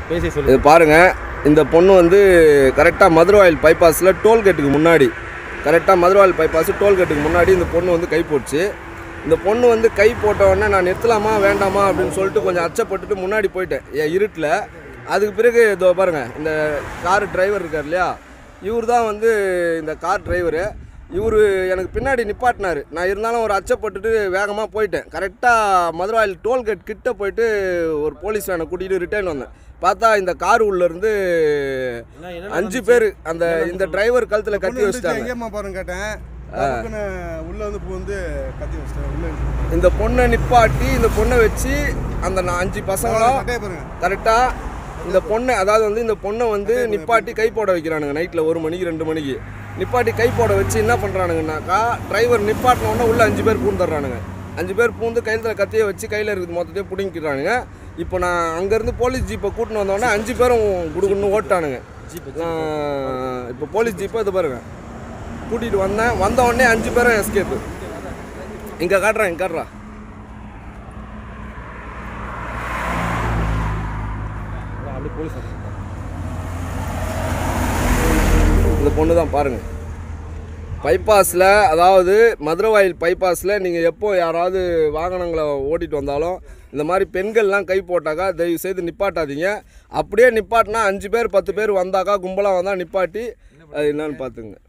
பேசி சொல்லு இது பாருங்கள் இந்த பொண்ணு வந்து கரெக்டாக மதுரவாயில் பைபாஸில் டோல்கேட்டுக்கு முன்னாடி கரெக்டாக மதுரவாயில் பைபாஸ் டோல்கேட்டுக்கு முன்னாடி இந்த பொண்ணு வந்து கை போட்டுச்சு இந்த பொண்ணு வந்து கை போட்ட உடனே நான் நிறுத்தலாமா வேண்டாமா அப்படின்னு சொல்லிட்டு கொஞ்சம் அச்சப்பட்டுட்டு முன்னாடி போயிட்டேன் என் இருட்டில் அதுக்கு பிறகு இதோ பாருங்கள் இந்த கார் டிரைவர் இருக்கார் இல்லையா இவர் தான் வந்து இந்த கார் டிரைவரு இவர் எனக்கு பின்னாடி நிப்பாட்டினார் நான் இருந்தாலும் ஒரு அச்சப்பட்டுட்டு வேகமாக போயிட்டேன் கரெக்டாக மதுரவாயில் டோல்கேட் கிட்ட போயிட்டு ஒரு போலீஸ் வேனை கூட்டிகிட்டு ரிட்டர்ன் வந்தேன் பார்த்தா இந்த கார் உள்ளேருந்து அஞ்சு பேர் அந்த இந்த டிரைவர் கழுத்தில் கட்டி வச்சிட்டாங்க எங்கேம்மா பாருங்க கேட்டேன் டக்குன்னு உள்ள வந்து பூ வந்து கத்தி வச்சிட்டேன் உள்ள இருந்து. இந்த பொண்ணை நிப்பாட்டி இந்த பொண்ணை வச்சு அந்த நான் அஞ்சு பசங்களும் கட்டையை பாருங்க கரெக்டாக இந்த பொண்ணை அதாவது வந்து இந்த பொண்ணை வந்து நிப்பாட்டி கை போட வைக்கிறானுங்க நைட்டில் ஒரு மணிக்கு ரெண்டு மணிக்கு நிப்பாட்டி கை போட வச்சு என்ன பண்ணுறானுங்கனாக்கா டிரைவர் நிப்பாட்டின உடனே உள்ள அஞ்சு பேர் பூந்துடுறானுங்க அஞ்சு பேர் பூந்து கையில் கத்தியை வச்சு கையில் இருக்குது மொத்தத்தையும் பிடிங்கிக்கிறானுங்க இப்போ நான் அங்கேருந்து போலீஸ் ஜீப்பை கூட்டின்னு வந்தோடனே அஞ்சு பேரும் குடுக்குன்னு ஓட்டானுங்க நான் இப்போ போலீஸ் ஜீப்பை இது பாருங்க கூட்டிகிட்டு வந்தேன் வந்த உடனே அஞ்சு பேரும் எஸ்கேப்பு இங்கே காட்டுறேன் இங்கே காட்டுறா அப்படி போலீஸ் இந்த பொண்ணு தான் பாருங்கள் பைபாஸில் அதாவது மதுரவாயில் பைபாஸில் நீங்கள் எப்போ யாராவது வாகனங்களை ஓட்டிட்டு வந்தாலும் இந்த மாதிரி பெண்கள்லாம் கை போட்டாக்கா தயவு செய்து நிப்பாட்டாதீங்க அப்படியே நிப்பாட்டினா அஞ்சு பேர் பத்து பேர் வந்தாக்கா கும்பலாக வந்தால் நிப்பாட்டி அது என்னன்னு பார்த்துங்க